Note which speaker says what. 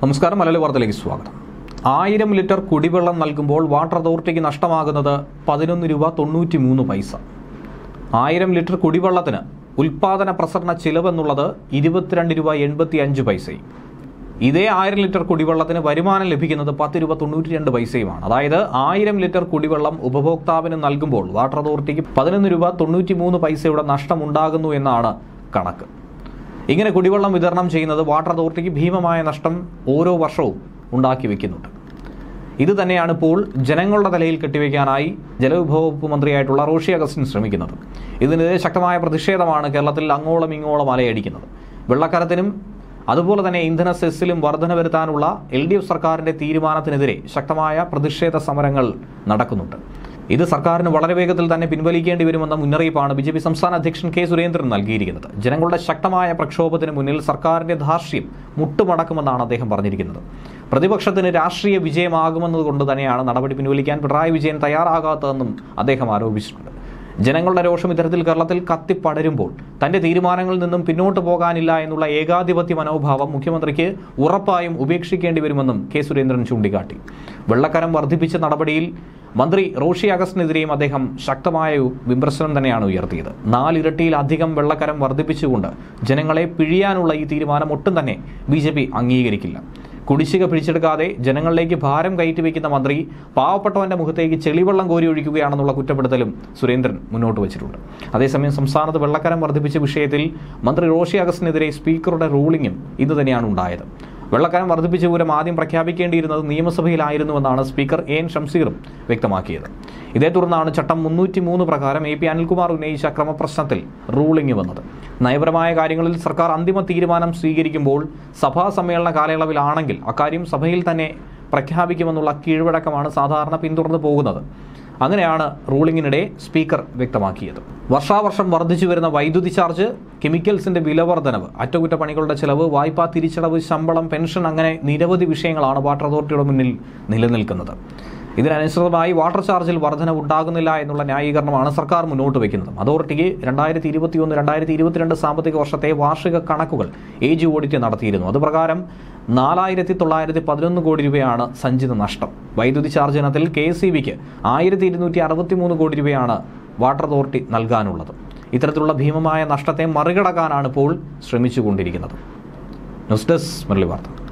Speaker 1: നമസ്കാരം മലയാളി വാർത്തയിലേക്ക് സ്വാഗതം ആയിരം ലിറ്റർ കുടിവെള്ളം നൽകുമ്പോൾ വാട്ടർ അതോറിറ്റിക്ക് നഷ്ടമാകുന്നത് പതിനൊന്ന് രൂപ തൊണ്ണൂറ്റി മൂന്ന് പൈസ ആയിരം ലിറ്റർ കുടിവെള്ളത്തിന് ഉൽപാദന പ്രസരണ ചിലവെന്നുള്ളത് ഇരുപത്തിരണ്ട് രൂപ എൺപത്തി അഞ്ച് പൈസയും ഇതേ ആയിരം ലിറ്റർ കുടിവെള്ളത്തിന് വരുമാനം ലഭിക്കുന്നത് പത്ത് രൂപ തൊണ്ണൂറ്റി രണ്ട് പൈസയുമാണ് അതായത് ആയിരം ലിറ്റർ കുടിവെള്ളം ഉപഭോക്താവിന് നൽകുമ്പോൾ വാട്ടർ അതോറിറ്റിക്ക് പതിനൊന്ന് രൂപ തൊണ്ണൂറ്റി മൂന്ന് പൈസയുടെ നഷ്ടമുണ്ടാകുന്നു എന്നാണ് കണക്ക് ഇങ്ങനെ കുടിവെള്ളം വിതരണം ചെയ്യുന്നത് വാട്ടർ അതോറിറ്റിക്ക് ഭീമമായ നഷ്ടം ഓരോ വർഷവും ഉണ്ടാക്കി വെക്കുന്നുണ്ട് ഇത് തന്നെയാണ് ഇപ്പോൾ ജനങ്ങളുടെ തലയിൽ കെട്ടിവെക്കാനായി ജലവിഭവ വകുപ്പ് മന്ത്രിയായിട്ടുള്ള റോഷി അഗസ്റ്റിൻ ശ്രമിക്കുന്നത് ഇതിനെതിരെ ശക്തമായ പ്രതിഷേധമാണ് കേരളത്തിൽ അങ്ങോളം ഇങ്ങോളം അലയടിക്കുന്നത് വെള്ളക്കരത്തിനും അതുപോലെ തന്നെ ഇന്ധന സെസ്സിലും വർധന വരുത്താനുള്ള എൽ ഡി എഫ് സർക്കാരിന്റെ തീരുമാനത്തിനെതിരെ ശക്തമായ പ്രതിഷേധ സമരങ്ങൾ നടക്കുന്നുണ്ട് ഇത് സർക്കാരിന് വളരെ വേഗത്തിൽ തന്നെ പിൻവലിക്കേണ്ടി വരുമെന്ന മുന്നറിയിപ്പാണ് ബി ജെ പി സംസ്ഥാന അധ്യക്ഷൻ കെ സുരേന്ദ്രൻ നൽകിയിരിക്കുന്നത് ജനങ്ങളുടെ ശക്തമായ പ്രക്ഷോഭത്തിന് മുന്നിൽ സർക്കാരിന്റെ ധാർഷ്ട്യം മുട്ടുമടക്കുമെന്നാണ് അദ്ദേഹം പറഞ്ഞിരിക്കുന്നത് പ്രതിപക്ഷത്തിന് രാഷ്ട്രീയ വിജയമാകുമെന്നതുകൊണ്ട് തന്നെയാണ് നടപടി പിൻവലിക്കാൻ പിണറായി വിജയൻ തയ്യാറാകാത്തതെന്നും അദ്ദേഹം ആരോപിച്ചിട്ടുണ്ട് ജനങ്ങളുടെ രോഷം ഇത്തരത്തിൽ കേരളത്തിൽ കത്തിപ്പടരുമ്പോൾ തന്റെ തീരുമാനങ്ങളിൽ നിന്നും പിന്നോട്ട് പോകാനില്ല എന്നുള്ള ഏകാധിപത്യ മനോഭാവം മുഖ്യമന്ത്രിക്ക് ഉറപ്പായും ഉപേക്ഷിക്കേണ്ടി വരുമെന്നും കെ സുരേന്ദ്രൻ ചൂണ്ടിക്കാട്ടി വെള്ളക്കരം വർദ്ധിപ്പിച്ച നടപടിയിൽ മന്ത്രി റോഷി അഗസ്റ്റിനെതിരെയും അദ്ദേഹം ശക്തമായ വിമർശനം തന്നെയാണ് ഉയർത്തിയത് നാലിരട്ടിയിലധികം വെള്ളക്കരം വർദ്ധിപ്പിച്ചുകൊണ്ട് ജനങ്ങളെ പിഴിയാനുള്ള ഈ തീരുമാനം ഒട്ടും തന്നെ ബി അംഗീകരിക്കില്ല കുടിശ്ശിക പിടിച്ചെടുക്കാതെ ജനങ്ങളിലേക്ക് ഭാരം കയറ്റി വയ്ക്കുന്ന മന്ത്രി പാവപ്പെട്ടവന്റെ മുഖത്തേക്ക് ചെളിവെള്ളം കോരി ഒഴിക്കുകയാണെന്നുള്ള കുറ്റപ്പെടുത്തലും സുരേന്ദ്രൻ മുന്നോട്ട് വച്ചിട്ടുണ്ട് അതേസമയം സംസ്ഥാനത്ത് വെള്ളക്കരം വർദ്ധിപ്പിച്ച വിഷയത്തിൽ മന്ത്രി റോഷി അഗസ്റ്റിനെതിരെ സ്പീക്കറുടെ റൂളിംഗും ഇന്ന് തന്നെയാണ് ഉണ്ടായത് വെള്ളക്കരം വർദ്ധിപ്പിച്ച വിവരം ആദ്യം പ്രഖ്യാപിക്കേണ്ടിയിരുന്നത് നിയമസഭയിലായിരുന്നുവെന്നാണ് സ്പീക്കർ എ എൻ ഷംസീറും വ്യക്തമാക്കിയത് ഇതേ തുടർന്നാണ് ചട്ടം മുന്നൂറ്റി മൂന്ന് പ്രകാരം എ പി അനിൽകുമാർ ഉന്നയിച്ച ക്രമപ്രശ്നത്തിൽ റൂളിംഗ് വന്നത് നയപരമായ കാര്യങ്ങളിൽ സർക്കാർ അന്തിമ തീരുമാനം സ്വീകരിക്കുമ്പോൾ സഭാ സമ്മേളന കാലയളവിലാണെങ്കിൽ അക്കാര്യം സഭയിൽ തന്നെ പ്രഖ്യാപിക്കുമെന്നുള്ള കീഴ്വഴക്കമാണ് സാധാരണ പിന്തുടർന്നു പോകുന്നത് അങ്ങനെയാണ് റൂളിംഗിനിടെ സ്പീക്കർ വ്യക്തമാക്കിയത് വർഷാവർഷം വർദ്ധിച്ചു വരുന്ന വൈദ്യുതി ചാർജ് കെമിക്കൽസിന്റെ വിലവർദ്ധനവ് അറ്റകുറ്റപ്പണികളുടെ ചെലവ് വായ്പാ തിരിച്ചടവ് ശമ്പളം പെൻഷൻ അങ്ങനെ നിരവധി വിഷയങ്ങളാണ് വാട്ടർ അതോറിറ്റിയുടെ മുന്നിൽ നിലനിൽക്കുന്നത് ഇതിനനുസൃതമായി വാട്ടർ ചാർജിൽ വർധനവ് ഉണ്ടാകുന്നില്ല എന്നുള്ള ന്യായീകരണമാണ് സർക്കാർ മുന്നോട്ട് വയ്ക്കുന്നത് അതോറിറ്റിക്ക് രണ്ടായിരത്തി ഇരുപത്തിയൊന്ന് രണ്ടായിരത്തി ഇരുപത്തിരണ്ട് സാമ്പത്തിക വർഷത്തെ വാർഷിക കണക്കുകൾ ഏജ് ഓഡിറ്റ് നടത്തിയിരുന്നു അതുപ്രകാരം നാലായിരത്തി തൊള്ളായിരത്തി പതിനൊന്ന് കോടി രൂപയാണ് സഞ്ചിത നഷ്ടം വൈദ്യുതി ചാർജ് ഇനത്തിൽ കെ എസ് ഇ ബിക്ക് ആയിരത്തി ഇരുന്നൂറ്റി അറുപത്തി മൂന്ന് കോടി രൂപയാണ് വാട്ടർ അതോറിറ്റി നൽകാനുള്ളത് ഇത്തരത്തിലുള്ള ഭീമമായ നഷ്ടത്തെ മറികടക്കാനാണ് ഇപ്പോൾ ശ്രമിച്ചുകൊണ്ടിരിക്കുന്നത് ന്യൂസ് ഡെസ്ക് മുരളി വാർത്ത